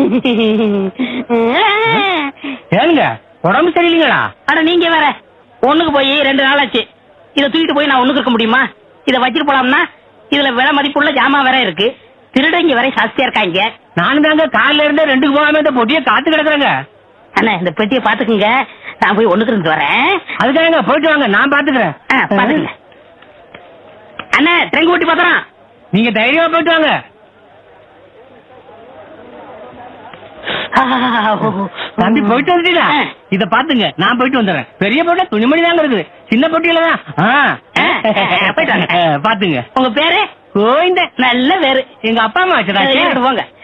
ஏனுங்க உடம்பு சரியில்லைங்களா அட நீங்க வேற ஒண்ணுக்கு போய் ரெண்டு நாள் ஆச்சு இத தூக்கிட்டு போய் நான் ஒண்ணுக்கு இருக்க முடியுமா இத வச்சிட்டு போலாம்னா இதுல விலை மதிப்புள்ள ஜாமான் வேற இருக்கு திருடங்க வரை ஜாஸ்தியா இருக்காங்க நானும் தாங்க காலைல இருந்து ரெண்டுக்கு போகாம இந்த பொட்டியை காத்து கிடக்குறேங்க அண்ணா இந்த பெட்டியை பாத்துக்குங்க நான் போய் ஒண்ணுக்கு இருந்து வரேன் அதுக்காக போயிட்டு வாங்க நான் பாத்துக்கிறேன் ஆ, பாத்துக்குங்க அண்ணா ட்ரெங்க் ஓட்டி பாத்துறான் நீங்க தைரியமா போயிட்டு வாங்க தம்பி போயிட்டு வந்துட்டீங்களா ஆ. இத பாத்துங்க நான் போயிட்டு வந்துடுறேன் பெரிய பொட்டை துணிமணி தாங்க இருக்குது சின்ன பொட்டியில தான் ஆ. ஆ, போயிட்டு வாங்க. ஆ, பாத்துங்க உங்க பேரு கோவிந்த நல்ல பேரு எங்க அப்பா அம்மா வச்சதா இருக்கட்டும், போங்க